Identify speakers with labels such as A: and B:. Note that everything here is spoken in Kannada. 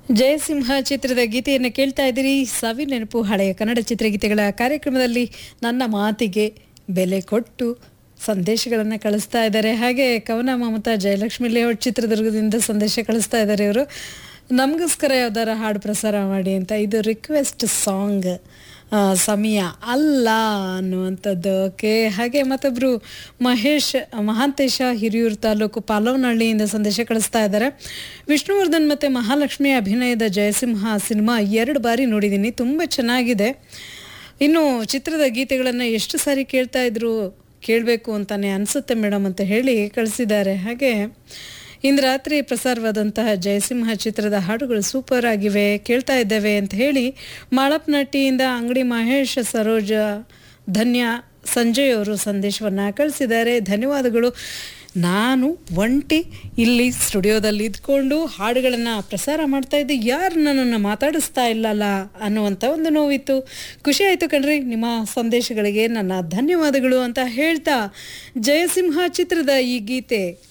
A: ಜಯಸಿಂಹ ಚಿತ್ರದ ಗೀತೆಯನ್ನು ಕೇಳ್ತಾ ಇದ್ದೀರಿ ಸವಿ ನೆನಪು ಹಳೆಯ ಕನ್ನಡ ಚಿತ್ರಗೀತೆಗಳ ಕಾರ್ಯಕ್ರಮದಲ್ಲಿ ನನ್ನ ಮಾತಿಗೆ ಬೆಲೆ ಕೊಟ್ಟು ಸಂದೇಶಗಳನ್ನು ಕಳಿಸ್ತಾ ಇದ್ದಾರೆ ಹಾಗೆ ಕವನ ಮಮತಾ ಜಯಲಕ್ಷ್ಮಿ ಲೇಔಟ್ ಚಿತ್ರದುರ್ಗದಿಂದ ಸಂದೇಶ ಕಳಿಸ್ತಾ ಇದ್ದಾರೆ ಇವರು ನಮಗೋಸ್ಕರ ಯಾವ್ದಾರ ಹಾಡು ಪ್ರಸಾರ ಮಾಡಿ ಅಂತ ಇದು ರಿಕ್ವೆಸ್ಟ್ ಸಾಂಗ್ ಸಮಯ ಅಲ್ಲ ಅನ್ನುವಂಥದ್ದು ಓಕೆ ಹಾಗೆ ಮತ್ತೊಬ್ಬರು ಮಹೇಶ್ ಮಹಾಂತೇಶ ಹಿರಿಯೂರು ತಾಲೂಕು ಪಾಲವನಹಳ್ಳಿಯಿಂದ ಸಂದೇಶ ಕಳಿಸ್ತಾ ಇದ್ದಾರೆ ವಿಷ್ಣುವರ್ಧನ್ ಮತ್ತು ಮಹಾಲಕ್ಷ್ಮಿ ಅಭಿನಯದ ಜಯಸಿಂಹ ಸಿನಿಮಾ ಎರಡು ಬಾರಿ ನೋಡಿದ್ದೀನಿ ತುಂಬ ಚೆನ್ನಾಗಿದೆ ಇನ್ನು ಚಿತ್ರದ ಗೀತೆಗಳನ್ನು ಎಷ್ಟು ಸಾರಿ ಕೇಳ್ತಾ ಇದ್ರು ಕೇಳಬೇಕು ಅಂತಾನೆ ಅನಿಸುತ್ತೆ ಮೇಡಮ್ ಅಂತ ಹೇಳಿ ಕಳಿಸಿದ್ದಾರೆ ಹಾಗೆ ಇಂದು ರಾತ್ರಿ ಪ್ರಸಾರವಾದಂತಹ ಜಯಸಿಂಹ ಚಿತ್ರದ ಹಾಡುಗಳು ಸೂಪರ್ ಆಗಿವೆ ಕೇಳ್ತಾ ಇದ್ದೇವೆ ಅಂತ ಹೇಳಿ ಮಾಳಪ್ನಟ್ಟಿಯಿಂದ ಅಂಗಡಿ ಮಹೇಶ್ ಸರೋಜ ಧನ್ಯ ಸಂಜಯ್ ಅವರು ಸಂದೇಶವನ್ನು ಕಳಿಸಿದ್ದಾರೆ ಧನ್ಯವಾದಗಳು ನಾನು ಒಂಟಿ ಇಲ್ಲಿ ಸ್ಟುಡಿಯೋದಲ್ಲಿ ಇದ್ಕೊಂಡು ಹಾಡುಗಳನ್ನು ಪ್ರಸಾರ ಮಾಡ್ತಾ ಇದ್ದೆ ಯಾರು ನನ್ನನ್ನು ಮಾತಾಡಿಸ್ತಾ ಇಲ್ಲಲ್ಲ ಅನ್ನುವಂಥ ಒಂದು ನೋವಿತ್ತು ಖುಷಿ ಆಯಿತು ಕಣ್ರಿ ನಿಮ್ಮ ಸಂದೇಶಗಳಿಗೆ ನನ್ನ ಧನ್ಯವಾದಗಳು ಅಂತ ಹೇಳ್ತಾ ಜಯಸಿಂಹ ಚಿತ್ರದ ಈ ಗೀತೆ